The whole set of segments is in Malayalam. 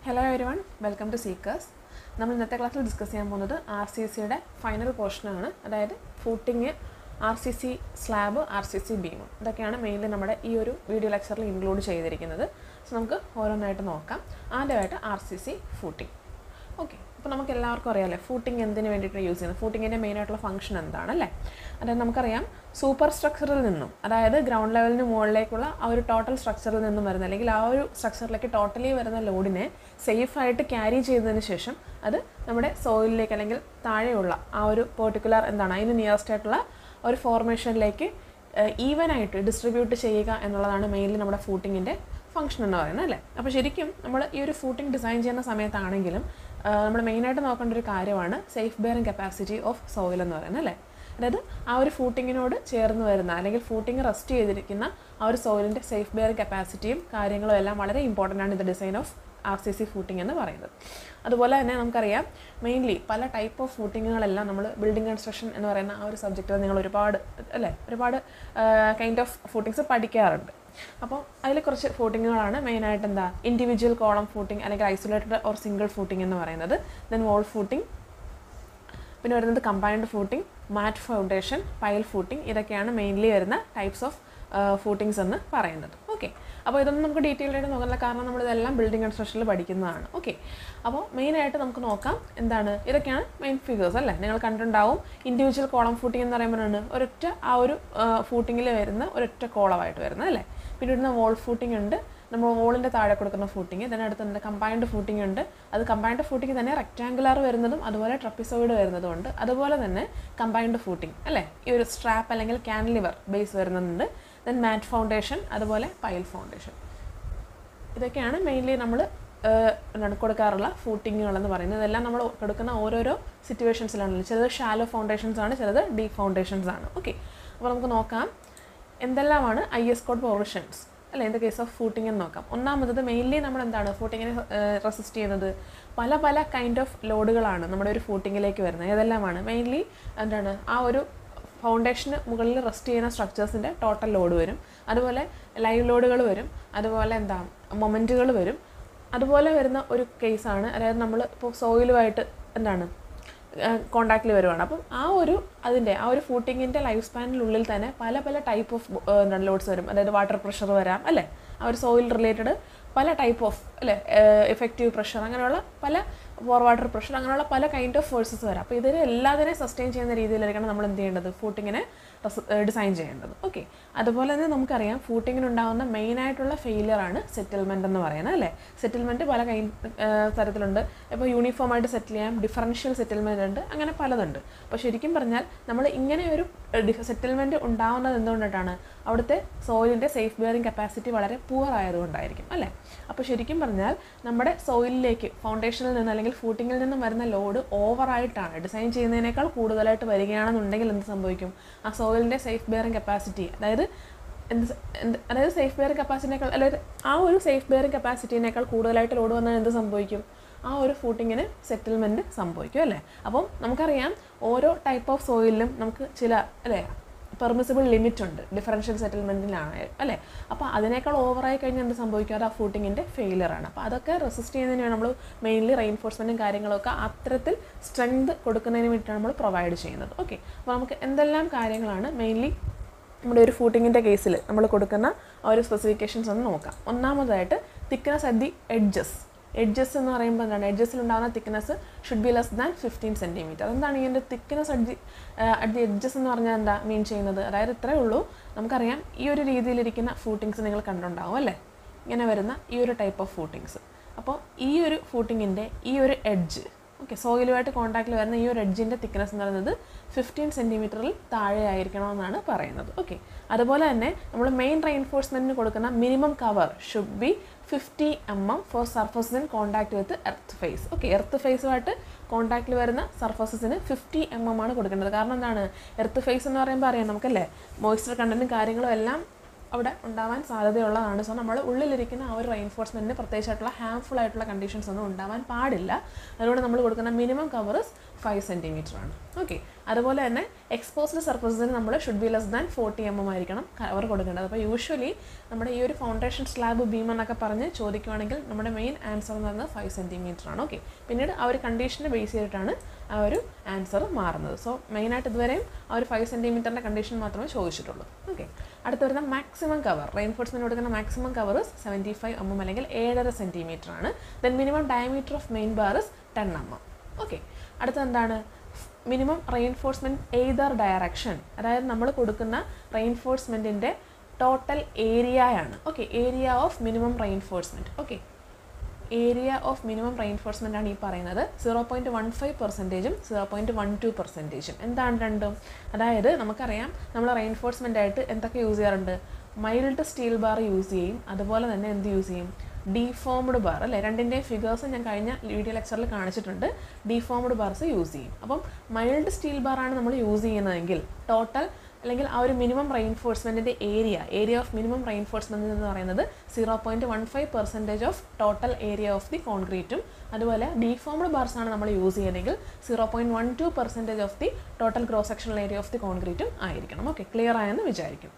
hello everyone welcome to Seekers നമ്മൾ ഇന്നത്തെ ക്ലാസ്സിൽ ഡിസ്കസ് ചെയ്യാൻ പോകുന്നത് ആർ സി സിയുടെ ഫൈനൽ പോർഷനാണ് അതായത് footing R C C slab R C C ബീമും ഇതൊക്കെയാണ് മെയിൻലി നമ്മുടെ ഈ ഒരു വീഡിയോ ലെക്ചറിൽ ഇൻക്ലൂഡ് ചെയ്തിരിക്കുന്നത് സോ നമുക്ക് ഓരോന്നായിട്ട് നോക്കാം ആദ്യമായിട്ട് R C C footing okay അപ്പോൾ നമുക്ക് എല്ലാവർക്കും അറിയാമല്ലേ ഫൂട്ടിങ് എന്തിനു വേണ്ടിയിട്ട് യൂസ് ചെയ്യുന്നത് ഫൂട്ടിങ്ങിൻ്റെ മെയിൻ ആയിട്ടുള്ള ഫംഗ്ഷൻ എന്താണ് അല്ലേ അതായത് നമുക്കറിയാം സൂപ്പർ സ്ട്രക്ചറിൽ നിന്നും അതായത് ഗ്രൗണ്ട് ലെവലിന് മുകളിലേക്കുള്ള ആ ഒരു ടോട്ടൽ സ്ട്രക്ചറിൽ നിന്നും വരുന്ന അല്ലെങ്കിൽ ആ ഒരു സ്ട്രക്ചറിലേക്ക് ടോട്ടലി വരുന്ന ലോഡിനെ സേഫായിട്ട് ക്യാരി ചെയ്തതിന് ശേഷം അത് നമ്മുടെ സോയിലിലേക്ക് അല്ലെങ്കിൽ താഴെയുള്ള ആ ഒരു പെർട്ടിക്കുലർ എന്താണ് അതിന് നിയറസ്റ്റ് ആയിട്ടുള്ള ഒരു ഫോർമേഷനിലേക്ക് ഈവൻ ആയിട്ട് ഡിസ്ട്രിബ്യൂട്ട് ചെയ്യുക എന്നുള്ളതാണ് മെയിൻലി നമ്മുടെ ഫൂട്ടിങ്ങിൻ്റെ ഫംഗ്ഷൻ എന്ന് പറയുന്നത് അല്ലേ അപ്പോൾ ശരിക്കും നമ്മൾ ഈ ഒരു ഫൂട്ടിംഗ് ഡിസൈൻ ചെയ്യുന്ന സമയത്താണെങ്കിലും നമ്മൾ മെയിനായിട്ട് നോക്കേണ്ട ഒരു കാര്യമാണ് safe bearing capacity of soil എന്ന് പറയുന്നത് അല്ലേ അതായത് ആ ഒരു ഫൂട്ടിങ്ങിനോട് ചേർന്ന് വരുന്ന അല്ലെങ്കിൽ ഫൂട്ടിങ് റെസ്റ്റ് ചെയ്തിരിക്കുന്ന ആ ഒരു സോയിലിൻ്റെ സേഫ് ബെയറിംഗ് കപ്പാസിറ്റിയും കാര്യങ്ങളും എല്ലാം വളരെ ഇമ്പോർട്ടൻ്റ് ആണ് ഇത് design of R C C footing എന്ന് പറയുന്നത് അതുപോലെ തന്നെ നമുക്കറിയാം മെയിൻലി പല ടൈപ്പ് ഓഫ് ഫൂട്ടിങ്ങുകളെല്ലാം നമ്മൾ ബിൽഡിംഗ് കൺസ്ട്രക്ഷൻ എന്ന് പറയുന്ന ആ ഒരു സബ്ജക്റ്റിൽ നിങ്ങൾ ഒരുപാട് അല്ലേ ഒരുപാട് കൈൻഡ് ഓഫ് ഫൂട്ടിങ്സ് പഠിക്കാറുണ്ട് അപ്പോൾ അതിൽ കുറച്ച് ഫൂട്ടിങ്ങുകളാണ് മെയിനായിട്ട് എന്താ ഇൻഡിവിജ്വൽ കോളം ഫൂട്ടിംഗ് അല്ലെങ്കിൽ ഐസൊലേറ്റഡ് ഓർ സിംഗിൾ ഫൂട്ടിംഗ് എന്ന് പറയുന്നത് ദെൻ വോൾ ഫൂട്ടിംഗ് പിന്നെ വരുന്നത് combined footing mat foundation pile footing ഇതൊക്കെയാണ് മെയിൻലി വരുന്ന ടൈപ്സ് ഓഫ് ഫൂട്ടിങ്സ് എന്ന് പറയുന്നത് ഓക്കെ അപ്പോൾ ഇതൊന്നും നമുക്ക് ഡീറ്റെയിൽ ആയിട്ട് നോക്കുന്നില്ല കാരണം നമ്മളിതെല്ലാം ബിൽഡിംഗ് കൺസ്ട്രക്ഷനിൽ പഠിക്കുന്നതാണ് ഓക്കെ അപ്പോൾ മെയിനായിട്ട് നമുക്ക് നോക്കാം എന്താണ് ഇതൊക്കെയാണ് മെയിൻ ഫിഗേഴ്സ് അല്ലേ നിങ്ങൾ കണ്ടിട്ടുണ്ടാവും ഇൻഡിവിജ്വൽ കോളം ഫൂട്ടിംഗ് എന്ന് പറയുമ്പോഴാണ് ഒരൊറ്റ ആ ഒരു ഫൂട്ടിങ്ങിൽ വരുന്ന ഒരൊറ്റ കോളമായിട്ട് വരുന്നത് അല്ലേ പിന്നെ വരുന്ന വോൾ ഫൂട്ടിംഗ് ഉണ്ട് നമ്മൾ വോളിൻ്റെ താഴെ കൊടുക്കുന്ന ഫൂട്ടിങ് ഇതിന് അടുത്തുണ്ട് കമ്പൈൻഡ് ഫൂട്ടിംഗ് ഉണ്ട് അത് കമ്പൈൻഡ് ഫൂട്ടിംഗ് തന്നെ റെക്റ്റാങ്കുലർ വരുന്നതും അതുപോലെ ട്രപ്പിസോയിഡ് വരുന്നതും ഉണ്ട് അതുപോലെ തന്നെ കമ്പൈൻഡ് ഫൂട്ടിംഗ് അല്ലേ ഈ ഒരു സ്ട്രാപ്പ് അല്ലെങ്കിൽ ക്യാൻലിവർ ബേസ് വരുന്നുണ്ട് ദെൻ മാറ്റ് ഫൗണ്ടേഷൻ അതുപോലെ പൈൽ ഫൗണ്ടേഷൻ ഇതൊക്കെയാണ് മെയിൻലി നമ്മൾ എന്താണ് കൊടുക്കാറുള്ള ഫൂട്ടിങ്ങുകളെന്ന് പറയുന്നത് ഇതെല്ലാം നമ്മൾ കൊടുക്കുന്ന ഓരോരോ സിറ്റുവേഷൻസിലാണ് ചിലത് ഷാലോ ഫൗണ്ടേഷൻസ് ആണ് ചിലത് ഡീപ് ഫൗണ്ടേഷൻസ് ആണ് ഓക്കെ അപ്പോൾ നമുക്ക് നോക്കാം എന്തെല്ലാമാണ് ഐ എസ് കോഡ് പ്രൊവിഷൻസ് അല്ല in the case of footing എന്ന് നോക്കാം ഒന്നാമത്തത് മെയിൻലി നമ്മൾ എന്താണ് ഫൂട്ടിങ്ങിനെ റെസിസ്റ്റ് ചെയ്യുന്നത് പല പല കൈൻഡ് ഓഫ് ലോഡുകളാണ് നമ്മുടെ ഒരു ഫൂട്ടിങ്ങിലേക്ക് വരുന്നത് ഏതെല്ലാമാണ് മെയിൻലി എന്താണ് ആ ഒരു ഫൗണ്ടേഷന് മുകളിൽ റെസ്റ്റ് ചെയ്യുന്ന സ്ട്രക്ചേഴ്സിൻ്റെ ടോട്ടൽ ലോഡ് വരും അതുപോലെ ലൈവ് ലോഡുകൾ വരും അതുപോലെ എന്താ മൊമെൻറ്റുകൾ വരും അതുപോലെ വരുന്ന ഒരു കേസാണ് അതായത് നമ്മൾ ഇപ്പോൾ സോയിലുമായിട്ട് എന്താണ് കോണ്ടാക്റ്റിൽ വരുവാണ് അപ്പം ആ ഒരു അതിൻ്റെ ആ ഒരു ഫൂട്ടിങ്ങിൻ്റെ ലൈഫ് സ്പാനിനുള്ളിൽ തന്നെ പല പല ടൈപ്പ് ഓഫ് എന്താണ് ലോഡ്സ് വരും അതായത് വാട്ടർ പ്രഷർ വരാം അല്ലേ ആ ഒരു സോയിൽ റിലേറ്റഡ് പല ടൈപ്പ് ഓഫ് അല്ലേ എഫക്റ്റീവ് പ്രഷർ അങ്ങനെയുള്ള പല ഫോർ വാട്ടർ പ്രഷർ അങ്ങനെയുള്ള പല കൈൻഡ് ഓഫ് ഫോഴ്സസ് വരാം അപ്പോൾ ഇതിനെ എല്ലാത്തിനെയും സസ്റ്റെയിൻ ചെയ്യുന്ന രീതിയിലായിരിക്കണം നമ്മൾ എന്ത് ചെയ്യേണ്ടത് ഫൂട്ടിങ്ങിനെ ഡിസൈൻ ചെയ്യേണ്ടത് ഓക്കെ അതുപോലെ തന്നെ നമുക്കറിയാം ഫൂട്ടിങ്ങിനുണ്ടാകുന്ന മെയിനായിട്ടുള്ള ഫെയിലിയർ ആണ് സെറ്റിൽമെൻറ്റ് എന്ന് പറയുന്നത് അല്ലേ സെറ്റിൽമെൻറ്റ് പല കൈ തരത്തിലുണ്ട് ഇപ്പോൾ യൂണിഫോം ആയിട്ട് സെറ്റിൽ ചെയ്യാം ഡിഫറൻഷ്യൽ സെറ്റിൽമെൻറ്റ് ഉണ്ട് അങ്ങനെ പലതുണ്ട് അപ്പോൾ ശരിക്കും പറഞ്ഞാൽ നമ്മൾ ഇങ്ങനെ ഒരു സെറ്റിൽമെൻറ്റ് ഉണ്ടാവുന്നത് എന്തുകൊണ്ടിട്ടാണ് അവിടുത്തെ സോയിലിൻ്റെ സേഫ് ബിയറിംഗ് കപ്പാസിറ്റി വളരെ പുവർ ആയതുകൊണ്ടായിരിക്കും അല്ലേ അപ്പോൾ ശരിക്കും പറഞ്ഞാൽ നമ്മുടെ സോയിലിലേക്ക് ഫൗണ്ടേഷനിൽ നിന്ന് അല്ലെങ്കിൽ ഫൂട്ടിങ്ങിൽ നിന്നും വരുന്ന ലോഡ് ഓവറായിട്ടാണ് ഡിസൈൻ ചെയ്യുന്നതിനേക്കാൾ കൂടുതലായിട്ട് വരികയാണെന്നുണ്ടെങ്കിൽ എന്ത് സംഭവിക്കും ആ സോയിലിൻ്റെ സേഫ് ബിയറിംഗ് കപ്പാസിറ്റി അതായത് എന്ത് എന്ത് അതായത് സേഫ് ബിയറിംഗ് കപ്പാസിറ്റിനേക്കാൾ അതായത് ആ ഒരു സേഫ് ബിയറിംഗ് കപ്പാസിറ്റിനേക്കാൾ കൂടുതലായിട്ട് ലോഡ് വന്നാൽ എന്ത് സംഭവിക്കും ആ ഒരു ഫൂട്ടിങ്ങിന് സെറ്റിൽമെൻറ്റ് സംഭവിക്കും അല്ലേ അപ്പം നമുക്കറിയാം ഓരോ ടൈപ്പ് ഓഫ് സോയിലിലും നമുക്ക് ചില അല്ലേ പെർമിസിബിൾ ലിമിറ്റ് ഉണ്ട് ഡിഫറൻഷ്യൽ സെറ്റിൽമെൻറ്റിലാണ് അല്ലേ അപ്പോൾ അതിനേക്കാൾ ഓവറായി കഴിഞ്ഞാൽ എന്ത് സംഭവിക്കും അത് ആ ഫൂട്ടിങ്ങിൻ്റെ ഫെയിലിയർ ആണ് അപ്പോൾ അതൊക്കെ റെസിസ്റ്റ് ചെയ്യുന്നതിന് വേണ്ടി നമ്മൾ മെയിൻലി റെയിൻഫോഴ്സ്മെൻറ്റും കാര്യങ്ങളൊക്കെ അത്തരത്തിൽ സ്ട്രെങ്ത് കൊടുക്കുന്നതിന് വേണ്ടിയിട്ടാണ് നമ്മൾ പ്രൊവൈഡ് ചെയ്യുന്നത് ഓക്കെ അപ്പോൾ നമുക്ക് എന്തെല്ലാം കാര്യങ്ങളാണ് മെയിൻലി നമ്മുടെ ഒരു ഫൂട്ടിങ്ങിൻ്റെ കേസിൽ നമ്മൾ കൊടുക്കുന്ന ആ ഒരു സ്പെസിഫിക്കേഷൻസ് ഒന്ന് നോക്കാം ഒന്നാമതായിട്ട് thickness at the edges edges എന്ന് പറയുമ്പോൾ എന്താണ് എഡ്ജസിൽ ഉണ്ടാകുന്ന thickness should be less than fifteen centimetre എന്താണ് ഇതിൻ്റെ thickness at the at the edges എന്ന് പറഞ്ഞാൽ എന്താ മീൻ ചെയ്യുന്നത് അതായത് ഇത്രയേ ഉള്ളൂ നമുക്കറിയാം ഈ ഒരു രീതിയിലിരിക്കുന്ന ഫൂട്ടിങ്സ് നിങ്ങൾ കണ്ടുണ്ടാവും അല്ലേ ഇങ്ങനെ വരുന്ന ഈ ഒരു ടൈപ്പ് ഓഫ് ഫൂട്ടിങ്സ് അപ്പോൾ ഈ ഒരു ഫൂട്ടിങ്ങിൻ്റെ ഈ ഒരു എഡ്ജ് ഓക്കെ സോയിലുമായിട്ട് കോൺടാക്റ്റിൽ വരുന്ന ഈ ഒരു എഡ്ജിൻ്റെ തിക്നെസ് എന്ന് പറയുന്നത് ഫിഫ്റ്റീൻ സെൻറ്റിമീറ്ററിൽ താഴെ ആയിരിക്കണമെന്നാണ് പറയുന്നത് ഓക്കെ അതുപോലെ തന്നെ നമ്മൾ മെയിൻ റെയിൻഫോഴ്സ്മെൻറ്റിന് കൊടുക്കുന്ന minimum cover should be fifty M M for surfaces in contact with earth face okay earth ഫേസുമായിട്ട് കോൺടാക്റ്റിൽ വരുന്ന സർഫസസിന് ഫിഫ്റ്റി എം എം ആണ് കൊടുക്കേണ്ടത് കാരണം എന്താണ് എർത്ത് ഫേസ് എന്ന് പറയുമ്പോൾ അറിയാം നമുക്കല്ലേ മോയ്സ്ചർ കണ്ടൻറ്റും കാര്യങ്ങളും എല്ലാം അവിടെ ഉണ്ടാവാൻ സാധ്യതയുള്ളതാണ് സോ നമ്മൾ ഉള്ളിലിരിക്കുന്ന ആ ഒരു റെയിൻഫോഴ്സ്മെൻറ്റിന് പ്രത്യേകിച്ചായിട്ടുള്ള ഹാംഫുൾ ആയിട്ടുള്ള കണ്ടീഷൻസ് ഒന്നും ഉണ്ടാവാൻ പാടില്ല അതുകൊണ്ട് നമ്മൾ കൊടുക്കുന്ന മിനിമം കവർ ഫൈവ് സെൻറ്റിമീറ്റർ ആണ് ഓക്കെ അതുപോലെ തന്നെ എക്സ്പോസ്ഡ് സർഫസിന് നമ്മൾ should be less than forty M M ആയിരിക്കണം കവർ കൊടുക്കേണ്ടത് അപ്പോൾ യൂഷ്വലി നമ്മുടെ ഈ ഒരു ഫൗണ്ടേഷൻ സ്ലാബ് ബീം എന്നൊക്കെ പറഞ്ഞ് ചോദിക്കുവാണെങ്കിൽ നമ്മുടെ മെയിൻ ആൻസർ എന്ന് പറയുന്നത് ഫൈവ് സെൻറ്റിമീറ്റർ ആണ് ഓക്കെ പിന്നീട് ആ ഒരു കണ്ടീഷനെ ബേസ് ചെയ്തിട്ടാണ് ആ ഒരു ആൻസർ മാറുന്നത് സോ മെയിനായിട്ട് ഇതുവരെയും ആ ഒരു ഫൈവ് സെൻറ്റിമീറ്ററിൻ്റെ കണ്ടീഷൻ മാത്രമേ ചോദിച്ചിട്ടുള്ളൂ ഓക്കെ അടുത്ത് വരുന്ന മാക്സിമം കവർ റെയിൻഫോഴ്സ്മെൻറ്റ് കൊടുക്കുന്ന maximum cover seventy five M M അല്ലെങ്കിൽ ഏഴര സെൻറ്റിമീറ്റർ ആണ് then minimum diameter of main bars ten M M okay അടുത്ത എന്താണ് മിനിമം റെയിൻഫോഴ്സ്മെൻറ്റ് എയ്തർ ഡയറക്ഷൻ അതായത് നമ്മൾ കൊടുക്കുന്ന റെയിൻഫോഴ്സ്മെൻറ്റിൻ്റെ ടോട്ടൽ ഏരിയയാണ് okay area of minimum reinforcement okay area of minimum reinforcement ആണ് ഈ പറയുന്നത് സീറോ പോയിൻറ്റ് വൺ ഫൈവ് പെർസെൻറ്റേജും സീറോ പോയിൻറ്റ് വൺ ടു പെർസെൻറ്റേജും എന്താണ് രണ്ടും അതായത് നമുക്കറിയാം നമ്മൾ റെയിൻഫോഴ്സ്മെൻ്റ് ആയിട്ട് എന്തൊക്കെ യൂസ് ചെയ്യാറുണ്ട് മൈൽഡ് സ്റ്റീൽ ബാർ യൂസ് ചെയ്യും അതുപോലെ തന്നെ എന്ത് യൂസ് ചെയ്യും ഡീഫോംഡ് ബാർ അല്ലേ രണ്ടിൻ്റെയും ഫിഗേഴ്സ് ഞാൻ കഴിഞ്ഞ വീഡിയോ ലെക്ചറിൽ കാണിച്ചിട്ടുണ്ട് ഡീഫോംഡ് ബാർസ് യൂസ് ചെയ്യും അപ്പം മൈൽഡ് സ്റ്റീൽ ബാറാണ് നമ്മൾ യൂസ് ചെയ്യുന്നതെങ്കിൽ ടോട്ടൽ അല്ലെങ്കിൽ ആ ഒരു മിനിമം റെയിൻഫോഴ്സ്മെൻറ്റിൻ്റെ area area of minimum reinforcement എന്ന് പറയുന്നത് zero point one five percentage of total area of the കോൺക്രീറ്റും അതുപോലെ ഡീഫോംഡ് ബാർസ് ആണ് നമ്മൾ യൂസ് ചെയ്യുന്നതെങ്കിൽ zero point one two percentage of the total cross sectional area of the കോൺക്രീറ്റും ആയിരിക്കണം ഓക്കെ ക്ലിയർ ആയെന്ന് വിചാരിക്കും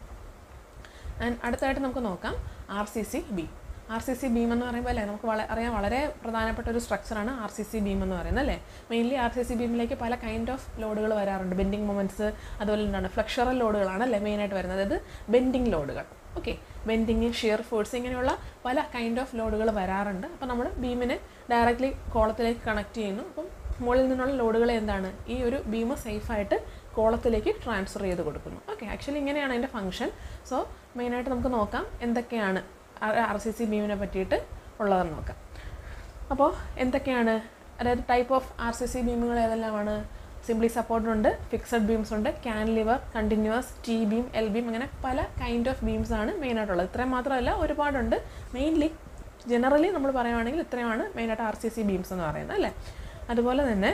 ആൻഡ് അടുത്തായിട്ട് നമുക്ക് നോക്കാം R C C B R C C beam എന്ന് പറയുമ്പോൾ അല്ലേ നമുക്ക് വളരെ അറിയാം വളരെ പ്രധാനപ്പെട്ട ഒരു സ്ട്രക്ചറാണ് ആർ സി സി ബീം എന്ന് പറയുന്നത് അല്ലേ മെയിൻലി ആർ സി സി ബീമിലേക്ക് പല കൈൻഡ് ഓഫ് ലോഡുകൾ വരാറുണ്ട് ബെൻഡിങ് മൊമെൻറ്റ്സ് അതുപോലെ എന്താണ് ഫ്ലക്ഷറൽ ലോഡുകളാണ് അല്ലേ മെയിനായിട്ട് വരുന്നത് അതായത് ബെൻഡിങ് ലോഡുകൾ ഓക്കെ ബെൻഡിങ് ഷിയർ ഫോഴ്സ് ഇങ്ങനെയുള്ള പല കൈൻഡ് ഓഫ് ലോഡുകൾ വരാറുണ്ട് അപ്പോൾ നമ്മൾ ബീമിനെ ഡയറക്റ്റ്ലി കോളത്തിലേക്ക് കണക്ട് ചെയ്യുന്നു അപ്പം മുകളിൽ നിന്നുള്ള ലോഡുകളെ എന്താണ് ഈ ഒരു ബീം സേഫായിട്ട് കോളത്തിലേക്ക് ട്രാൻസ്ഫർ ചെയ്ത് കൊടുക്കുന്നു ഓക്കെ ആക്ച്വലി ഇങ്ങനെയാണ് അതിൻ്റെ ഫംഗ്ഷൻ സോ മെയിനായിട്ട് നമുക്ക് നോക്കാം എന്തൊക്കെയാണ് ആർ സി സി ബീമിനെ പറ്റിയിട്ട് ഉള്ളതെന്ന് നോക്കാം അപ്പോൾ എന്തൊക്കെയാണ് അതായത് type of R C C ബീമുകൾ ഏതെല്ലാമാണ് സിംപ്ലി സപ്പോർട്ട് ഉണ്ട് ഫിക്സഡ് ബീംസ് ഉണ്ട് cantilever continuous T beam L beam അങ്ങനെ പല കൈൻഡ് ഓഫ് ബീംസ് ആണ് മെയിനായിട്ടുള്ളത് ഇത്രയും മാത്രമല്ല ഒരുപാടുണ്ട് മെയിൻലി ജനറലി നമ്മൾ പറയുവാണെങ്കിൽ ഇത്രയുമാണ് മെയിനായിട്ട് ആർ സി സി ബീംസ് എന്ന് പറയുന്നത് അല്ലേ അതുപോലെ തന്നെ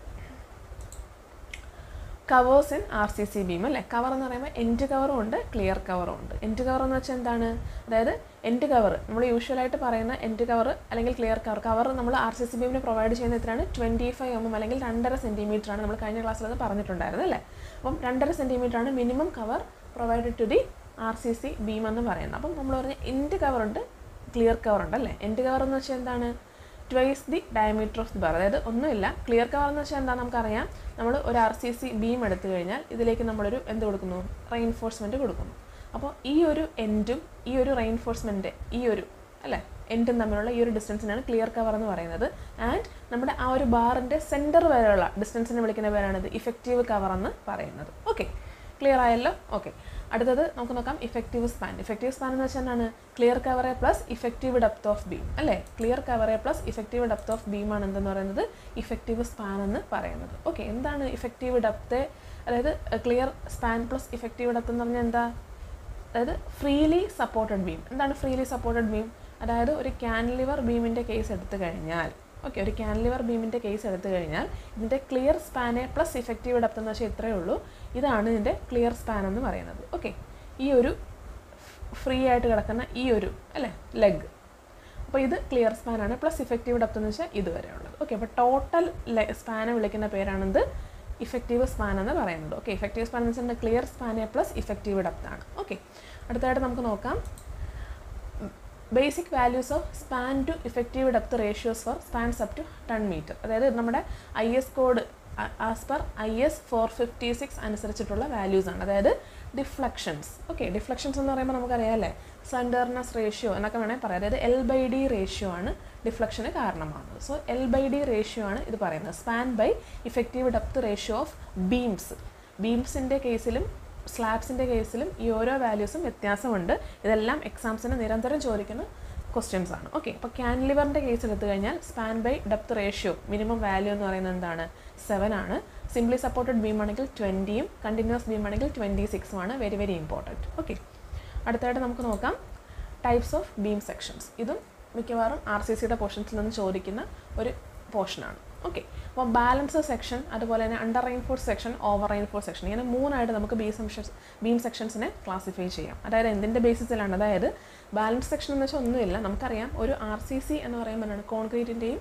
covers in R C C beam അല്ലേ കവർ എന്ന് പറയുമ്പോൾ എൻഡ് കവറും ഉണ്ട് ക്ലിയർ കവറും ഉണ്ട് എൻഡ് കവർ എന്ന് വെച്ചാൽ എന്താണ് അതായത് എൻഡ് കവർ നമ്മൾ യൂഷ്വലായിട്ട് പറയുന്ന എൻഡ് കവർ അല്ലെങ്കിൽ ക്ലിയർ കവർ കവർ നമ്മൾ ആർ സി സി ബീമിന് പ്രൊവൈഡ് ചെയ്യുന്ന എത്രയാണ് ട്വൻറ്റി ഫൈവ് എം എം അല്ലെങ്കിൽ രണ്ടര സെൻറ്റിമീറ്റർ ആണ് നമ്മൾ കഴിഞ്ഞ ക്ലാസ്സിൽ അത് പറഞ്ഞിട്ടുണ്ടായിരുന്നു അല്ലേ അപ്പം രണ്ടര സെൻറ്റിമീറ്റർ ആണ് minimum cover provided to the R C C beam എന്ന് പറയുന്നത് അപ്പം നമ്മൾ പറഞ്ഞ എൻഡ് കവർ ഉണ്ട് ക്ലിയർ കവർ ഉണ്ട് അല്ലേ എൻഡ് കവർ എന്ന് വെച്ചാൽ എന്താണ് twice the diameter of the bar അതായത് ഒന്നുമില്ല ക്ലിയർ കവർ എന്ന് വെച്ചാൽ എന്താ നമുക്കറിയാം നമ്മൾ ഒരു ആർ സി സി ബീം എടുത്തു കഴിഞ്ഞാൽ ഇതിലേക്ക് നമ്മളൊരു എന്ത് കൊടുക്കുന്നു റെയിൻഫോഴ്സ്മെൻറ്റ് കൊടുക്കുന്നു അപ്പോൾ ഈ ഒരു എൻഡും ഈ ഒരു റെയിൻഫോഴ്സ്മെൻറ്റ് ഈ ഒരു അല്ലേ എൻഡും തമ്മിലുള്ള ഈ ഒരു ഡിസ്റ്റൻസിനാണ് ക്ലിയർ കവർ എന്ന് പറയുന്നത് ആൻഡ് നമ്മുടെ ആ ഒരു ബാറിൻ്റെ സെൻറ്റർ വരെയുള്ള ഡിസ്റ്റൻസിനെ വിളിക്കുന്ന പേരാണിത് ഇഫക്റ്റീവ് കവർ എന്ന് പറയുന്നത് ഓക്കെ ക്ലിയർ ആയല്ലോ ഓക്കെ അടുത്തത് നമുക്ക് നോക്കാം ഇഫക്റ്റീവ് സ്പാൻ ഇഫക്റ്റീവ് സ്പാൻ എന്ന് വെച്ചാൽ എന്താണ് ക്ലിയർ കവറെ plus effective depth of beam അല്ലേ ക്ലിയർ കവറെ plus effective depth of beam ആണ് എന്തെന്ന് പറയുന്നത് ഇഫക്റ്റീവ് സ്പാൻ എന്ന് പറയുന്നത് ഓക്കെ എന്താണ് ഇഫക്റ്റീവ് ഡെപ്ത് അതായത് clear span plus effective depth എന്ന് പറഞ്ഞാൽ എന്താ അതായത് ഫ്രീലി സപ്പോർട്ടഡ് ബീം എന്താണ് ഫ്രീലി സപ്പോർട്ടഡ് ബീം അതായത് ഒരു ക്യാൻലിവർ ബീമിൻ്റെ കേസ് എടുത്തു കഴിഞ്ഞാൽ ഓക്കെ ഒരു ക്യാൻലിവർ ബീമിൻ്റെ കേസ് എടുത്തു കഴിഞ്ഞാൽ ഇതിൻ്റെ ക്ലിയർ സ്പാനെ പ്ലസ് ഇഫക്റ്റീവ് ഡെപ്ത് എന്ന് വെച്ചാൽ ഇത്രയേ ഉള്ളൂ ഇതാണ് ഇതിൻ്റെ ക്ലിയർ സ്പാൻ എന്ന് പറയുന്നത് ഓക്കെ ഈ ഒരു ഫ്രീ ആയിട്ട് കിടക്കുന്ന ഈ ഒരു അല്ലേ ലെഗ് അപ്പോൾ ഇത് ക്ലിയർ സ്പാനാണ് പ്ലസ് ഇഫക്റ്റീവ് ഡെപ്ത് എന്ന് വെച്ചാൽ ഇതുവരെ ഉള്ളത് ഓക്കെ അപ്പോൾ ടോട്ടൽ സ്പാനെ വിളിക്കുന്ന പേരാണിത് ഇഫക്റ്റീവ് സ്പാൻ എന്ന് പറയുന്നത് ഓക്കെ ഇഫക്റ്റീവ് സ്പാൻ എന്ന് വെച്ചാൽ ക്ലിയർ സ്പാനെ പ്ലസ് ഇഫക്റ്റീവ് ഡെപ്ത് ആണ് ഓക്കെ അടുത്തതായിട്ട് നമുക്ക് നോക്കാം basic values of span to effective depth ratios for spans up to ten metre അതായത് നമ്മുടെ I S code as per I S four fifty six അനുസരിച്ചിട്ടുള്ള വാല്യൂസ് ആണ് അതായത് ഡിഫ്ലക്ഷൻസ് ഓക്കെ ഡിഫ്ലക്ഷൻസ് എന്ന് പറയുമ്പോൾ നമുക്കറിയാം അല്ലേ സെൻറ്റർനെസ് റേഷ്യോ എന്നൊക്കെ വേണമെങ്കിൽ പറയാം അതായത് എൽ ബൈ ഡി റേഷ്യോ ആണ് ഡിഫ്ലക്ഷന് കാരണമാകുന്നത് so L by D ratio ആണ് ഇത് പറയുന്നത് span by effective depth ratio of beams ബീംസിൻ്റെ കേസിലും സ്ലാബ്സിൻ്റെ കേസിലും ഈ ഓരോ വാല്യൂസും വ്യത്യാസമുണ്ട് ഇതെല്ലാം എക്സാംസിന് നിരന്തരം ചോദിക്കുന്ന ക്വസ്റ്റ്യൻസ് ആണ് ഓക്കെ അപ്പോൾ ക്യാൻലിവറിൻ്റെ കേസ് എടുത്തു കഴിഞ്ഞാൽ span by depth ratio minimum value എന്ന് പറയുന്നത് എന്താണ് സെവൻ ആണ് സിംപ്ലി സപ്പോർട്ടഡ് ബീം ആണെങ്കിൽ ട്വൻറ്റിയും കണ്ടിന്യൂസ് ബീം ആണെങ്കിൽ ട്വൻറ്റി സിക്സും ആണ് വെരി വെരി ഇമ്പോർട്ടൻറ്റ് ഓക്കെ അടുത്തായിട്ട് നമുക്ക് നോക്കാം ടൈപ്സ് ഓഫ് ബീം സെക്ഷൻസ് ഇതും മിക്കവാറും ആർ സി സിയുടെ പോർഷൻസിൽ നിന്ന് ചോദിക്കുന്ന ഒരു പോർഷനാണ് ഓക്കെ അപ്പോൾ ബാലൻസ് സെക്ഷൻ അതുപോലെ തന്നെ under reinforce section over reinforce section ഇങ്ങനെ മൂന്നായിട്ട് നമുക്ക് ബീം സെക്ഷൻസ് ബീം സെക്ഷൻസിനെ ക്ലാസിഫൈ ചെയ്യാം അതായത് എന്തിൻ്റെ ബേസിസിലാണ് അതായത് ബാലൻസ് സെക്ഷൻ എന്ന് വെച്ചാൽ ഒന്നുമില്ല നമുക്കറിയാം ഒരു ആർ സി സി എന്ന് പറയുമ്പോൾ എന്താണ് കോൺക്രീറ്റിൻ്റെയും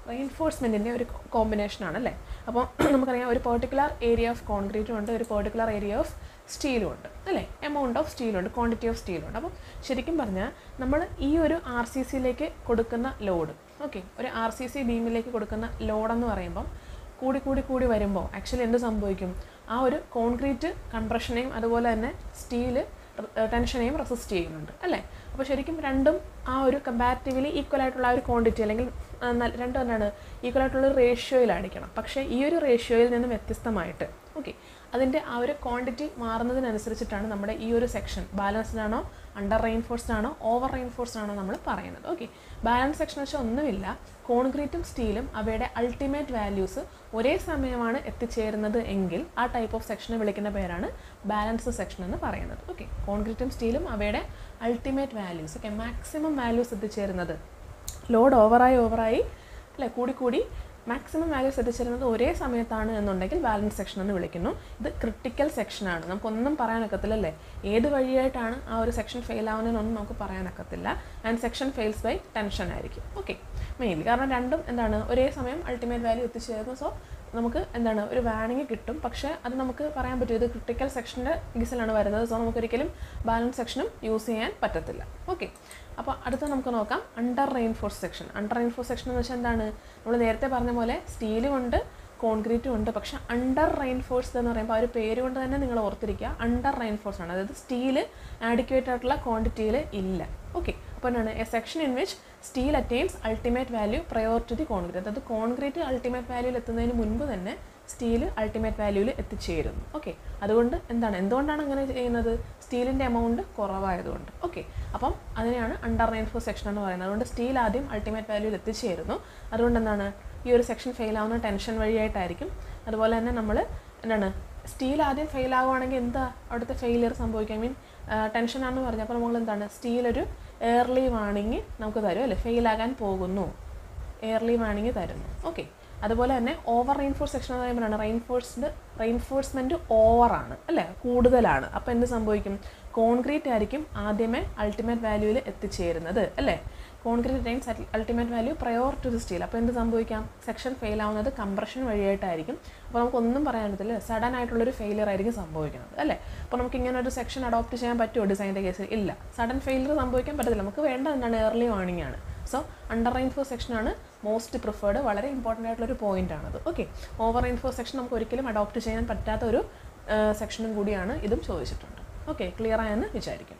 റെയിൻഫോഴ്സ്മെൻറ്റിൻ്റെ ഒരു കോമ്പിനേഷനാണ് അല്ലേ അപ്പോൾ നമുക്കറിയാം ഒരു പെർട്ടിക്കുലർ ഏരിയ ഓഫ് കോൺക്രീറ്റും ഉണ്ട് ഒരു പെർട്ടിക്കുലർ ഏരിയ ഓഫ് സ്റ്റീലും ഉണ്ട് അല്ലേ എമൗണ്ട് ഓഫ് സ്റ്റീലുണ്ട് ക്വാണ്ടിറ്റി ഓഫ് സ്റ്റീലുണ്ട് അപ്പോൾ ശരിക്കും പറഞ്ഞാൽ നമ്മൾ ഈ ഒരു ആർ സി സിയിലേക്ക് കൊടുക്കുന്ന ലോഡ് ഓക്കെ ഒരു ആർ സി സി ബീമിലേക്ക് കൊടുക്കുന്ന ലോഡെന്ന് പറയുമ്പം കൂടി കൂടി കൂടി വരുമ്പോൾ ആക്ച്വലി എന്ത് സംഭവിക്കും ആ ഒരു കോൺക്രീറ്റ് കംപ്രഷനെയും അതുപോലെ തന്നെ സ്റ്റീല് ടെൻഷനെയും റെസിസ്റ്റ് ചെയ്യുന്നുണ്ട് അല്ലേ അപ്പോൾ ശരിക്കും രണ്ടും ആ ഒരു കമ്പാരിറ്റീവ്ലി ഈക്വൽ ആയിട്ടുള്ള ആ ഒരു ക്വാണ്ടിറ്റി അല്ലെങ്കിൽ ആ, ന- രണ്ടും എന്താണ് ഈക്വൽ ആയിട്ടുള്ള ഒരു റേഷ്യോയിലായിരിക്കണം പക്ഷേ ഈ ഒരു റേഷ്യോയിൽ നിന്നും വ്യത്യസ്തമായിട്ട് ഓക്കെ അതിൻ്റെ ആ ഒരു ക്വാണ്ടിറ്റി മാറുന്നതിനനുസരിച്ചിട്ടാണ് നമ്മുടെ ഈ ഒരു സെക്ഷൻ ബാലൻസ്ഡ് ആണോ അണ്ടർ റെയിൻഫോഴ്സ്ഡ് ആണോ ഓവർ റെയിൻഫോഴ്സ്ഡ് ആണോ നമ്മൾ പറയുന്നത് ഓക്കെ ബാലൻസ് സെക്ഷൻ വെച്ചാൽ ഒന്നുമില്ല കോൺക്രീറ്റും സ്റ്റീലും അവയുടെ അൾട്ടിമേറ്റ് വാല്യൂസ് ഒരേ സമയമാണ് എത്തിച്ചേരുന്നത് എങ്കിൽ ആ ടൈപ്പ് ഓഫ് സെക്ഷനെ വിളിക്കുന്ന പേരാണ് ബാലൻസ് സെക്ഷൻ എന്ന് പറയുന്നത് ഓക്കെ കോൺക്രീറ്റും സ്റ്റീലും അവയുടെ ultimate values okay maximum values എത്തിച്ചേരുന്നത് ലോഡ് ഓവറായി ഓവറായി അല്ലെ കൂടി കൂടി മാക്സിമം വാല്യൂസ് എത്തിച്ചേരുന്നത് ഒരേ സമയത്താണ് എന്നുണ്ടെങ്കിൽ ബാലൻസ് സെക്ഷൻ എന്ന് വിളിക്കുന്നു ഇത് ക്രിട്ടിക്കൽ സെക്ഷനാണ് നമുക്കൊന്നും പറയാനൊക്കത്തില്ല അല്ലേ ഏത് വഴിയായിട്ടാണ് ആ ഒരു സെക്ഷൻ ഫെയിൽ ആവുന്നതെന്നൊന്നും നമുക്ക് പറയാനൊക്കത്തില്ല and section fails by tension ആയിരിക്കും ഓക്കെ മെയിൻലി കാരണം രണ്ടും എന്താണ് ഒരേ സമയം അൾട്ടിമേറ്റ് വാല്യൂ എത്തിച്ചേരുന്നു സോ നമുക്ക് എന്താണ് ഒരു വാണിംഗ് കിട്ടും പക്ഷേ അത് നമുക്ക് പറയാൻ പറ്റും ഇത് ക്രിട്ടിക്കൽ സെക്ഷൻ്റെ ഗിസിലാണ് വരുന്നത് സോ നമുക്കൊരിക്കലും ബാലൻസ് സെക്ഷനും യൂസ് ചെയ്യാൻ പറ്റത്തില്ല ഓക്കെ അപ്പോൾ അടുത്ത നമുക്ക് നോക്കാം under reinforce section under reinforce section എന്ന് വെച്ചാൽ എന്താണ് നമ്മൾ നേരത്തെ പറഞ്ഞ പോലെ സ്റ്റീലും ഉണ്ട് കോൺക്രീറ്റും ഉണ്ട് പക്ഷേ അണ്ടർ റെയിൻഫോഴ്സ്ഡ് എന്ന് പറയുമ്പോൾ ആ ഒരു പേര് കൊണ്ട് തന്നെ നിങ്ങൾ ഓർത്തിരിക്കുക അണ്ടർ റെയിൻഫോഴ്സ് ആണ് അതായത് സ്റ്റീൽ ആഡിക്വേറ്റ് ആയിട്ടുള്ള ക്വാണ്ടിറ്റിയിൽ ഇല്ല ഓക്കെ അപ്പോൾ എന്താണ് a section in which steel attains ultimate value prior to the concrete അതായത് കോൺക്രീറ്റ് അൾട്ടിമേറ്റ് വാല്യൂയിൽ എത്തുന്നതിന് മുൻപ് തന്നെ സ്റ്റീൽ അൾട്ടിമേറ്റ് വാല്യൂവിൽ എത്തിച്ചേരുന്നു ഓക്കെ അതുകൊണ്ട് എന്താണ് എന്തുകൊണ്ടാണ് അങ്ങനെ ചെയ്യുന്നത് സ്റ്റീലിൻ്റെ എമൗണ്ട് കുറവായതുകൊണ്ട് ഓക്കെ അപ്പം അതിനെയാണ് അണ്ടർ റെയിൻഫോഴ്സ് സെക്ഷൻ എന്ന് പറയുന്നത് അതുകൊണ്ട് സ്റ്റീൽ ആദ്യം അൾട്ടിമേറ്റ് വാല്യൂവിൽ എത്തിച്ചേരുന്നു അതുകൊണ്ട് എന്താണ് ഈ ഒരു സെക്ഷൻ ഫെയിൽ ആവുന്ന ടെൻഷൻ വഴിയായിട്ടായിരിക്കും അതുപോലെ തന്നെ നമ്മൾ എന്താണ് സ്റ്റീൽ ആദ്യം ഫെയിൽ ആവുകയാണെങ്കിൽ എന്താ അവിടുത്തെ ഫെയിലിയർ സംഭവിക്കുക ഐ മീൻ ടെൻഷനാണെന്ന് പറഞ്ഞപ്പോൾ നമ്മൾ എന്താണ് സ്റ്റീൽ ഒരു എയർലി വാണിങ് നമുക്ക് തരും അല്ലേ ഫെയിൽ ആകാൻ പോകുന്നു എയർലി വാണിങ് തരുന്നു ഓക്കെ അതുപോലെ തന്നെ ഓവർ റെയിൻഫോഴ്സ് സെക്ഷൻ എന്ന് പറയുമ്പോഴാണ് റെയിൻഫോഴ്സ്ഡ് റെയിൻഫോഴ്സ്മെൻറ്റ് ഓവറാണ് അല്ലേ കൂടുതലാണ് അപ്പോൾ എന്ത് സംഭവിക്കും കോൺക്രീറ്റ് ആയിരിക്കും ആദ്യമേ അൾട്ടിമേറ്റ് വാല്യൂവിൽ എത്തിച്ചേരുന്നത് അല്ലേ concrete times ultimate value prior to the steel അപ്പോൾ എന്ത് സംഭവിക്കാം സെക്ഷൻ ഫെയിൽ ആവുന്നത് കംപ്രഷൻ വഴിയായിട്ടായിരിക്കും അപ്പോൾ നമുക്കൊന്നും പറയാൻ പറ്റില്ല സഡൻ ആയിട്ടുള്ളൊരു ഫെയിലിയർ ആയിരിക്കും സംഭവിക്കുന്നത് അല്ലേ അപ്പോൾ നമുക്ക് ഇങ്ങനെ ഒരു സെക്ഷൻ അഡോപ്റ്റ് ചെയ്യാൻ പറ്റുമോ ഡിസൈൻ്റെ കേസിൽ ഇല്ല സഡൻ ഫെയിലിയർ സംഭവിക്കാൻ പറ്റത്തില്ല നമുക്ക് വേണ്ട എന്താണ് ഏർലി വാണിംഗ് ആണ് സോ അണ്ടർ റെയിൻഫോഴ്സ് സെക്ഷനാണ് മോസ്റ്റ് പ്രിഫേർഡ് വളരെ ഇമ്പോർട്ടൻ്റ് ആയിട്ടുള്ളൊരു പോയിന്റ് ആണത് ഓക്കെ ഓവർ റെയിൻഫോഴ്സ് സെക്ഷൻ നമുക്ക് ഒരിക്കലും അഡോപ്റ്റ് ചെയ്യാൻ പറ്റാത്ത ഒരു സെക്ഷനും കൂടിയാണ് ഇതും ചോദിച്ചിട്ടുണ്ട് ഓക്കെ ക്ലിയർ ആയെന്ന് വിചാരിക്കുന്നു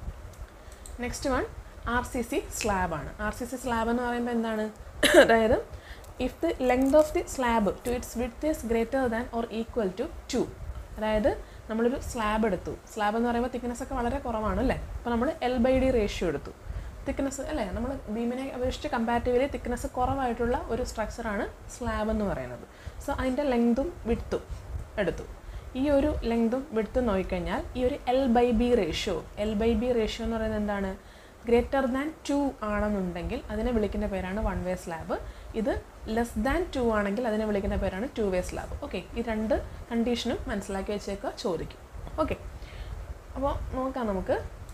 next one R C C slab ആണ് ആർ സി സി സ്ലാബ് എന്ന് പറയുമ്പോൾ എന്താണ് അതായത് if the length of the slab to its width is greater than or equal to two അതായത് നമ്മളൊരു സ്ലാബ് എടുത്തു സ്ലാബ് എന്ന് പറയുമ്പോൾ തിക്നെസ് ഒക്കെ വളരെ കുറവാണ് അല്ലേ അപ്പോൾ നമ്മൾ എൽ ബൈ ഡി റേഷ്യോ എടുത്തു തിക്നെസ് അല്ലേ നമ്മൾ ബീമിനെ അപേക്ഷിച്ച് കമ്പാരിറ്റീവ്ലി തിക്നെസ് കുറവായിട്ടുള്ള ഒരു സ്ട്രക്ചറാണ് സ്ലാബ് എന്ന് പറയുന്നത് സോ അതിൻ്റെ ലെങ്തും വിഡ്ത്തും എടുത്തു ഈ ഒരു ലെങ്തും വിഡ്ത്തും നോക്കിക്കഴിഞ്ഞാൽ ഈ ഒരു L by B ratio L by B ratio എന്ന് പറയുന്നത് എന്താണ് ഗ്രേറ്റർ ദാൻ ടു ആണെന്നുണ്ടെങ്കിൽ അതിനെ വിളിക്കുന്ന പേരാണ് വൺ വേ സ്ലാബ് ഇത് ലെസ് ദാൻ ടു ആണെങ്കിൽ അതിനെ വിളിക്കുന്ന പേരാണ് ടു വേ സ്ലാബ് ഓക്കെ ഈ രണ്ട് കണ്ടീഷനും മനസ്സിലാക്കി വെച്ചേക്കുക ചോദിക്കും ഓക്കെ അപ്പോൾ നോക്കാം നമുക്ക്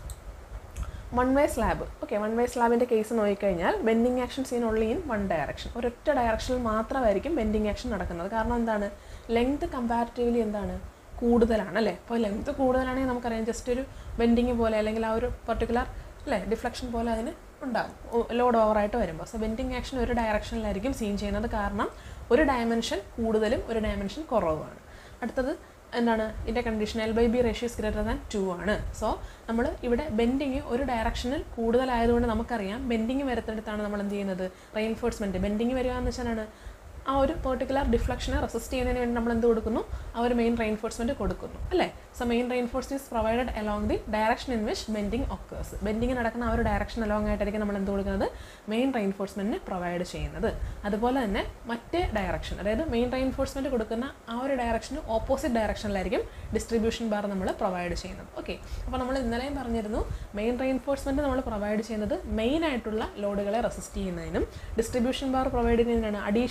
one way slab okay one way സ്ലാബിൻ്റെ കേസ് നോക്കിക്കഴിഞ്ഞാൽ bending action seen only in one direction ഒരൊറ്റ ഡയറക്ഷനിൽ മാത്രമായിരിക്കും ബെൻഡിങ് ആക്ഷൻ നടക്കുന്നത് കാരണം എന്താണ് ലെങ്ത് കമ്പാരിറ്റീവ്ലി എന്താണ് കൂടുതലാണ് അല്ലേ അപ്പോൾ ലെങ്ത് കൂടുതലാണെങ്കിൽ നമുക്കറിയാം ജസ്റ്റ് ഒരു ബെൻഡിങ് പോലെ അല്ലെങ്കിൽ ആ ഒരു പെർട്ടിക്കുലർ അല്ലേ ഡിഫ്ലക്ഷൻ പോലെ അതിന് ഉണ്ടാകും ലോഡ് ഓവറായിട്ട് വരുമ്പോൾ സോ ബെൻഡിങ് ആക്ഷൻ ഒരു ഡയറക്ഷനിലായിരിക്കും സീൻ ചെയ്യുന്നത് കാരണം ഒരു ഡയമെൻഷൻ കൂടുതലും ഒരു ഡയമെൻഷൻ കുറവുമാണ് അടുത്തത് എന്താണ് ഇതിൻ്റെ condition L by B ratios greater than two ആണ് സോ നമ്മൾ ഇവിടെ ബെൻഡിങ് ഒരു ഡയറക്ഷനിൽ കൂടുതലായതുകൊണ്ട് നമുക്കറിയാം ബെൻഡിങ് വരുത്തിടത്താണ് നമ്മൾ എന്ത് ചെയ്യുന്നത് റെയിൻഫോഴ്സ്മെൻറ്റ് ബെൻഡിങ് വരിക എന്ന് വെച്ചാലാണ് ആ ഒരു പെർട്ടിക്കുലർ ഡിഫ്ലക്ഷനെ റെസിസ്റ്റ് ചെയ്യുന്നതിന് വേണ്ടി നമ്മൾ എന്ത് കൊടുക്കുന്നു ആ ഒരു മെയിൻ റെയിൻഫോഴ്സ്മെൻറ്റ് കൊടുക്കുന്നു അല്ലേ so main reinforce is provided along the direction in which bending occurs bending നടക്കുന്ന ആ ഒരു ഡയറക്ഷൻ അലോങ് ആയിട്ടായിരിക്കും നമ്മൾ എന്ത് കൊടുക്കുന്നത് മെയിൻ റെയിൻഫോഴ്സ്മെൻറ്റിന് പ്രൊവൈഡ് ചെയ്യുന്നത് അതുപോലെ തന്നെ മറ്റേ ഡയറക്ഷൻ അതായത് മെയിൻ റെയിൻഫോഴ്സ്മെൻറ്റ് കൊടുക്കുന്ന ആ ഒരു ഡയറക്ഷന് ഓപ്പോസിറ്റ് ഡയറക്ഷനിലായിരിക്കും ഡിസ്ട്രിബ്യൂഷൻ ബാർ നമ്മൾ പ്രൊവൈഡ് ചെയ്യുന്നത് ഓക്കെ അപ്പോൾ നമ്മൾ ഇന്നലെയും പറഞ്ഞിരുന്നു മെയിൻ റെയിൻഫോഴ്സ്മെൻറ്റ് നമ്മൾ പ്രൊവൈഡ് ചെയ്യുന്നത് മെയിൻ ആയിട്ടുള്ള ലോഡുകളെ റെസിസ്റ്റ് ചെയ്യുന്നതിനും ഡിസ്ട്രിബ്യൂഷൻ ബാർ പ്രൊവൈഡ് ചെയ്യുന്നതിനാണ് അഡീഷണലി അവിടെ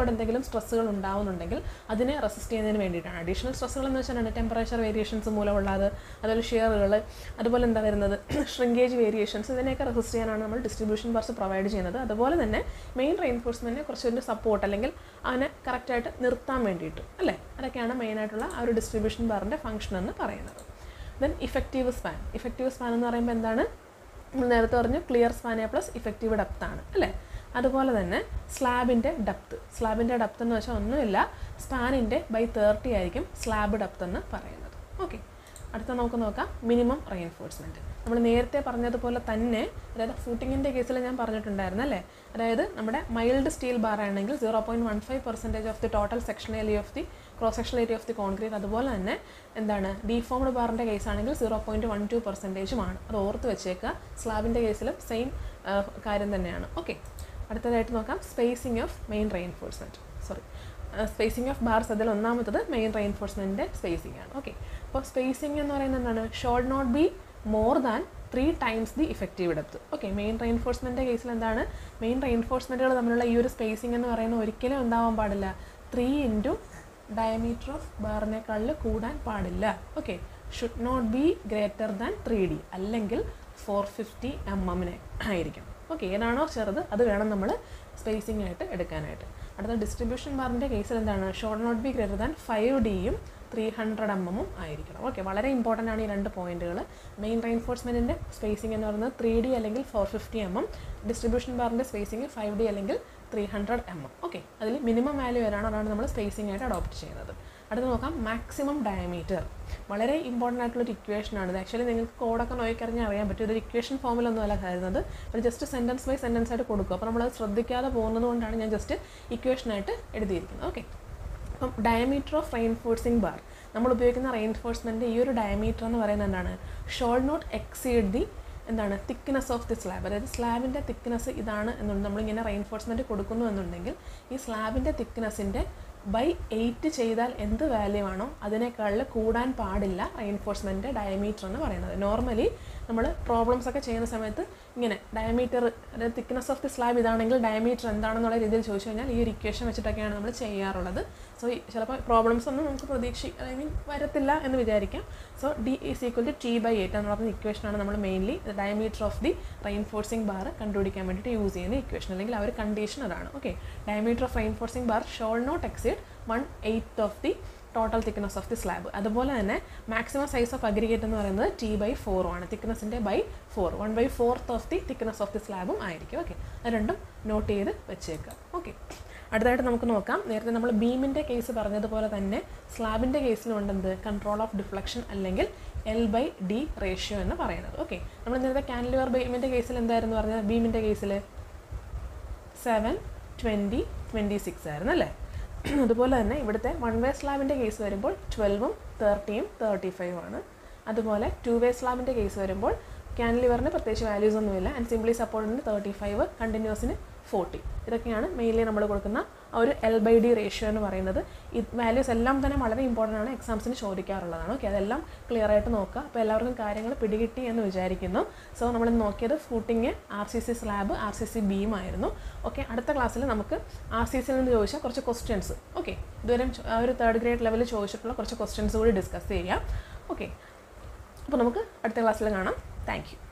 ഒരുപാട് എന്തെങ്കിലും സ്ട്രെസ്സുകൾ ഉണ്ടാവുന്നുണ്ടെങ്കിൽ അതിനെ റെസിസ്റ്റ് ചെയ്യുന്നതിന് വേണ്ടിയിട്ടാണ് അഡീഷണൽ സ്ട്രെസ്സുകൾ എന്ന് വെച്ചാൽ ടെമ്പറേച്ചർ വേരിയേഷൻസ് മൂലമുള്ളത് അതുപോലെ ഷെയറുകൾ അതുപോലെ എന്താ വരുന്നത് ഷ്രിങ്കേജ് വേരിയേഷൻസ് ഇതിനെയൊക്കെ റെസിസ്റ്റ് ചെയ്യാനാണ് നമ്മൾ ഡിസ്ട്രിബ്യൂഷൻ ബാർസ് പ്രൊവൈഡ് ചെയ്യുന്നത് അതുപോലെ തന്നെ മെയിൻ റെയിൻഫോഴ്സ്മെൻറ്റിനെ കുറച്ചൊരു സപ്പോർട്ട് അല്ലെങ്കിൽ അതിനെ കറക്റ്റായിട്ട് നിർത്താൻ വേണ്ടിയിട്ട് അല്ലേ അതൊക്കെയാണ് മെയിനായിട്ടുള്ള ആ ഒരു ഡിസ്ട്രിബ്യൂഷൻ ബാറിൻ്റെ ഫംഗ്ഷൻ എന്ന് പറയുന്നത് then effective span effective span എന്ന് പറയുമ്പോൾ എന്താണ് നമ്മൾ നേരത്തെ പറഞ്ഞു ക്ലിയർ സ്പാനിയ പ്ലസ് ഇഫക്റ്റീവ് ഡെപ്ത് ആണ് അല്ലേ അതുപോലെ തന്നെ സ്ലാബിൻ്റെ ഡെപ്ത് സ്ലാബിൻ്റെ ഡെപ്ത് എന്ന് വെച്ചാൽ ഒന്നുമില്ല സ്പാനിൻ്റെ ബൈ തേർട്ടി ആയിരിക്കും സ്ലാബ് ഡെപ്ത് എന്ന് പറയുന്നത് ഓക്കെ അടുത്ത നമുക്ക് നോക്കാം മിനിമം റെയിൻഫോഴ്സ്മെൻറ്റ് നമ്മൾ നേരത്തെ പറഞ്ഞതുപോലെ തന്നെ അതായത് ഫൂട്ടിങ്ങിൻ്റെ കേസിൽ ഞാൻ പറഞ്ഞിട്ടുണ്ടായിരുന്നു അല്ലേ അതായത് നമ്മുടെ മൈൽഡ് സ്റ്റീൽ ബാർ ആണെങ്കിൽ zero point one five percentage of the total section area of the cross section area of the concrete അതുപോലെ തന്നെ എന്താണ് ഡീഫോംഡ് ബാറിൻ്റെ കേസ് ആണെങ്കിൽ സീറോ പോയിൻറ്റ് വൺ ടു പെർസെൻറ്റേജുമാണ് അത് ഓർത്ത് വെച്ചേക്കുക സ്ലാബിൻ്റെ കേസിലും സെയിം കാര്യം തന്നെയാണ് ഓക്കെ അടുത്തതായിട്ട് നോക്കാം spacing of main reinforcement sorry spacing of bars അതിൽ ഒന്നാമത്തത് മെയിൻ റെയിൻഫോഴ്സ്മെൻറ്റിൻ്റെ സ്പേസിംഗ് ആണ് ഓക്കെ അപ്പോൾ സ്പേസിംഗ് എന്ന് പറയുന്നത് എന്താണ് should not be more than three times the effective depth okay main റെയിൻഫോഴ്സ്മെൻറ്റിൻ്റെ കേസിൽ എന്താണ് മെയിൻ റെയിൻഫോഴ്സ്മെൻറ്റുകൾ തമ്മിലുള്ള ഈ ഒരു സ്പേസിംഗ് എന്ന് പറയുന്നത് ഒരിക്കലും ഉണ്ടാവാൻ പാടില്ല ത്രീ ഇൻറ്റു ഡയമീറ്റർ ഓഫ് ബാറിനേക്കാളിൽ കൂടാൻ പാടില്ല okay should not be greater than three D അല്ലെങ്കിൽ ഫോർ ഫിഫ്റ്റി എം എമ്മിനെ ആയിരിക്കും ഓക്കെ ഏതാണോ ചെറുത് അത് വേണം നമ്മൾ സ്പേസിംഗ് ആയിട്ട് എടുക്കാനായിട്ട് അടുത്ത ഡിസ്ട്രിബ്യൂഷൻ ബാറിൻ്റെ കേസിൽ എന്താണ് should not be greater than five ഡിയും ത്രീ ഹൺഡ്രഡ് എം എമ്മും ആയിരിക്കണം ഓക്കെ വളരെ ഇമ്പോർട്ടൻ്റ് ആണ് ഈ രണ്ട് പോയിന്റുകൾ മെയിൻ റെയിൻഫോഴ്സ്മെൻറ്റിൻ്റെ സ്പേസിംഗ് എന്ന് പറയുന്നത് ത്രീ ഡി അല്ലെങ്കിൽ four fifty M M distribution ബാറിൻ്റെ സ്പേസിംഗ് ഫൈവ് ഡി അല്ലെങ്കിൽ three hundred M M okay അതിൽ മിനിമം വാല്യൂ വരാണ് അതാണ് നമ്മൾ സ്പേസിംഗ് ആയിട്ട് അഡോപ്റ്റ് ചെയ്യുന്നത് അടുത്ത് നോക്കാം മാക്സിമം ഡയമീറ്റർ വളരെ ഇമ്പോർട്ടൻ്റ് ആയിട്ടുള്ളൊരു ഇക്വേഷനാണ് ഇത് ആക്ച്വലി നിങ്ങൾക്ക് കോഡൊക്കെ നോക്കിക്കറിഞ്ഞാൽ അറിയാൻ പറ്റും ഇതൊരു ഇക്വേഷൻ ഫോമിലൊന്നും അല്ല കരുതുന്നത് ഒരു ജസ്റ്റ് സെൻറ്റൻസ് ബൈ സെൻറ്റൻസ് ആയിട്ട് കൊടുക്കും അപ്പോൾ നമ്മളത് ശ്രദ്ധിക്കാതെ പോകുന്നത് കൊണ്ടാണ് ഞാൻ ജസ്റ്റ് ഇക്വേഷനായിട്ട് എഴുതിയിരിക്കുന്നത് ഓക്കെ അപ്പം ഡയമീറ്റർ ഓഫ് റെയിൻഫോഴ്സിംഗ് ബാർ നമ്മൾ ഉപയോഗിക്കുന്ന റെയിൻഫോഴ്സ്മെൻറ്റ് ഈ ഒരു ഡയമീറ്റർ എന്ന് പറയുന്നത് എന്താണ് ഷോൾ നോട്ട് എക്സീഡ് ദി എന്താണ് തിക്നെസ് ഓഫ് ദി സ്ലാബ് അതായത് സ്ലാബിൻ്റെ തിക്നെസ് ഇതാണ് എന്നുണ്ട് നമ്മളിങ്ങനെ റെയിൻഫോഴ്സ്മെൻറ്റ് കൊടുക്കുന്നു എന്നുണ്ടെങ്കിൽ ഈ സ്ലാബിൻ്റെ തിക്നെസ്സിൻ്റെ ബൈ എയ്റ്റ് ചെയ്താൽ എന്ത് വാല്യൂ ആണോ അതിനേക്കാളിൽ കൂടാൻ പാടില്ല റെയിൻഫോഴ്സ്മെൻറ്റ് ഡയമീറ്റർ എന്ന് പറയുന്നത് നോർമലി നമ്മൾ പ്രോബ്ലംസ് ഒക്കെ ചെയ്യുന്ന സമയത്ത് ഇങ്ങനെ ഡയമീറ്റർ അതായത് തിക്നെസ് ഓഫ് ദി സ്ലാബ് ഇതാണെങ്കിൽ ഡയമീറ്റർ എന്താണെന്നുള്ള രീതിയിൽ ചോദിച്ചു കഴിഞ്ഞാൽ ഈ ഒരു ഇക്വേഷൻ വെച്ചിട്ടൊക്കെയാണ് നമ്മൾ ചെയ്യാറുള്ളത് സോ ചിലപ്പോൾ പ്രോബ്ലംസ് ഒന്നും നമുക്ക് പ്രതീക്ഷി ഐ മീൻ വരത്തില്ല എന്ന് വിചാരിക്കാം so D is equal to T by eight എന്ന് പറഞ്ഞ ഇക്വേഷനാണ് നമ്മൾ mainly diameter of the reinforcing bar കണ്ടുപിടിക്കാൻ വേണ്ടിയിട്ട് യൂസ് ചെയ്യുന്ന ഇക്വേഷൻ അല്ലെങ്കിൽ ആ ഒരു കണ്ടീഷൻ അതാണ് okay diameter of reinforcing bar shall not exceed one eighth of the total thickness of the slab അതുപോലെ തന്നെ മാക്സിമം സൈസ് ഓഫ് അഗ്രിഗേറ്റ് എന്ന് പറയുന്നത് ടി ബൈ ഫോറും ആണ് തിക്നെസ്സിൻ്റെ by four one by fourth of the thickness of the സ്ലാബും ആയിരിക്കും ഓക്കെ അത് രണ്ടും നോട്ട് ചെയ്ത് വെച്ചേക്കുക ഓക്കെ അടുത്തതായിട്ട് നമുക്ക് നോക്കാം നേരത്തെ നമ്മൾ ബീമിൻ്റെ കേസ് പറഞ്ഞതുപോലെ തന്നെ സ്ലാബിൻ്റെ കേസിലുണ്ട് എന്ത് കൺട്രോൾ ഓഫ് ഡിഫ്ലക്ഷൻ അല്ലെങ്കിൽ എൽ ബൈ ഡി റേഷ്യോ എന്ന് പറയുന്നത് ഓക്കെ നമ്മൾ നേരത്തെ കാൻലിവർ ബീമിൻ്റെ കേസിൽ എന്തായിരുന്നു പറഞ്ഞത് ബീമിൻ്റെ കേസിൽ സെവൻ ട്വൻറ്റി ട്വൻറ്റി സിക്സ് ആയിരുന്നു അല്ലേ അതുപോലെ തന്നെ ഇവിടുത്തെ വൺ വേ സ്ലാബിൻ്റെ കേസ് വരുമ്പോൾ ട്വൽവും തേർട്ടിയും തേർട്ടി ഫൈവും ആണ് അതുപോലെ ടു വേ സ്ലാബിൻ്റെ കേസ് വരുമ്പോൾ ക്യാൻലിവറിന് പ്രത്യേകിച്ച് വാല്യൂസ് ഒന്നുമില്ല ആൻഡ് സിംപ്ലി സപ്പോർട്ടിന് തേർട്ടി ഫൈവ് കണ്ടിന്യൂസിന് ഫോർട്ടി ഇതൊക്കെയാണ് മെയിൻലി നമ്മൾ കൊടുക്കുന്ന ആ ഒരു എൽ ബൈ ഡി റേഷ്യോ എന്ന് പറയുന്നത് ഈ വാല്യൂസ് എല്ലാം തന്നെ വളരെ ഇമ്പോർട്ടൻ്റ് ആണ് എക്സാംസിന് ചോദിക്കാറുള്ളതാണ് ഓക്കെ അതെല്ലാം ക്ലിയർ ആയിട്ട് നോക്കുക അപ്പോൾ എല്ലാവർക്കും കാര്യങ്ങൾ പിടികിട്ടി എന്ന് വിചാരിക്കുന്നു സോ നമ്മൾ നോക്കിയത് footing R C C slab R C C beam ആയിരുന്നു ഓക്കെ അടുത്ത ക്ലാസ്സിൽ നമുക്ക് ആർ സി സിയിൽ നിന്ന് ചോദിച്ച കുറച്ച് ക്വസ്റ്റ്യൻസ് ഓക്കെ ഇതുവരെ ആ ഒരു തേർഡ് ഗ്രേഡ് ലെവലിൽ ചോദിച്ചിട്ടുള്ള കുറച്ച് ക്വസ്റ്റ്യൻസ് കൂടി ഡിസ്കസ് ചെയ്യാം ഓക്കെ അപ്പോൾ നമുക്ക് അടുത്ത ക്ലാസ്സിൽ കാണാം താങ്ക് യു